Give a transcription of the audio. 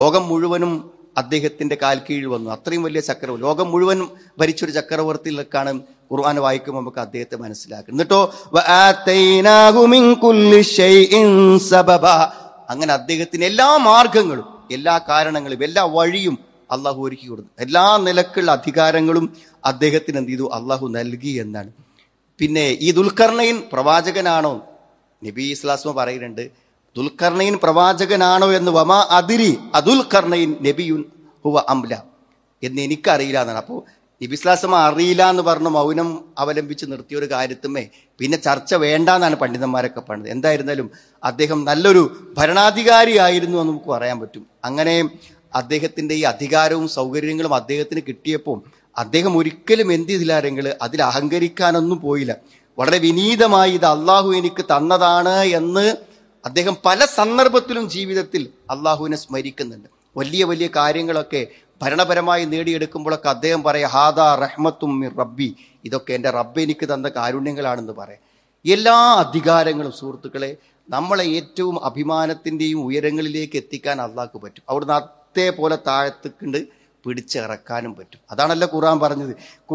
ലോകം മുഴുവനും അദ്ദേഹത്തിന്റെ കാൽ കീഴിൽ വന്നു അത്രയും വലിയ ചക്രവർത്തി ലോകം മുഴുവൻ ഭരിച്ചൊരു ചക്രവർത്തിയിലേക്കാണ് ഖുർആൻ വായിക്കുമ്പോൾ നമുക്ക് അദ്ദേഹത്തെ മനസ്സിലാക്കുന്നത് എന്നിട്ടോ വആതൈനാഹു മിൻ കുല്ലി ശൈഇൻ സബബ അങ്ങനെ അദ്ദേഹത്തിന് എല്ലാ മാർഗങ്ങളും എല്ലാ കാരണങ്ങളും എല്ലാ വഴിയും അള്ളാഹു ഒരുക്കി കൊടുത്തു എല്ലാ നിലക്കുള്ള അധികാരങ്ങളും അദ്ദേഹത്തിന് എന്ത് ചെയ്തു അള്ളാഹു നൽകി എന്നാണ് പിന്നെ ഈ ദുൽഖർണയിൻ പ്രവാചകനാണോ നബി ഇസ്ലാസ്മ പറയുന്നുണ്ട് ദുൽഖർണയിൻ പ്രവാചകനാണോ എന്ന് വമാ അതിരി അതുൽ കർണയിൻ നബിയുൻ ഹുവ അംല എന്ന് എനിക്കറിയില്ല എന്നാണ് അപ്പോൾ നബി ഇസ്ലാസ്മ അറിയില്ല എന്ന് പറഞ്ഞ് മൗനം അവലംബിച്ച് നിർത്തിയ ഒരു കാര്യത്തുമേ പിന്നെ ചർച്ച വേണ്ട എന്നാണ് പണ്ഡിതന്മാരൊക്കെ പറഞ്ഞത് എന്തായിരുന്നാലും അദ്ദേഹം നല്ലൊരു ഭരണാധികാരിയായിരുന്നു എന്ന് നമുക്ക് പറയാൻ പറ്റും അങ്ങനെ അദ്ദേഹത്തിന്റെ ഈ അധികാരവും സൗകര്യങ്ങളും അദ്ദേഹത്തിന് കിട്ടിയപ്പോൾ അദ്ദേഹം ഒരിക്കലും എന്ത് ചെയ്തില്ലാരെങ്കിൽ അതിൽ അഹങ്കരിക്കാനൊന്നും പോയില്ല വളരെ വിനീതമായി ഇത് അള്ളാഹു എനിക്ക് തന്നതാണ് എന്ന് അദ്ദേഹം പല സന്ദർഭത്തിലും ജീവിതത്തിൽ അള്ളാഹുവിനെ സ്മരിക്കുന്നുണ്ട് വലിയ വലിയ കാര്യങ്ങളൊക്കെ ഭരണപരമായി നേടിയെടുക്കുമ്പോഴൊക്കെ അദ്ദേഹം പറയാം ഹാദാ റഹ്മത്തും മിർ റബ്ബി ഇതൊക്കെ എൻ്റെ റബ്ബ് എനിക്ക് തന്ന കാരുണ്യങ്ങളാണെന്ന് പറയാം എല്ലാ അധികാരങ്ങളും സുഹൃത്തുക്കളെ നമ്മളെ ഏറ്റവും അഭിമാനത്തിന്റെയും ഉയരങ്ങളിലേക്ക് എത്തിക്കാൻ അള്ളാഹ്ക്ക് പറ്റും അവിടുന്ന് അതേപോലെ താഴത്തേക്കുണ്ട് പിടിച്ചിറക്കാനും പറ്റും അതാണല്ലോ ഖുർആൻ പറഞ്ഞത്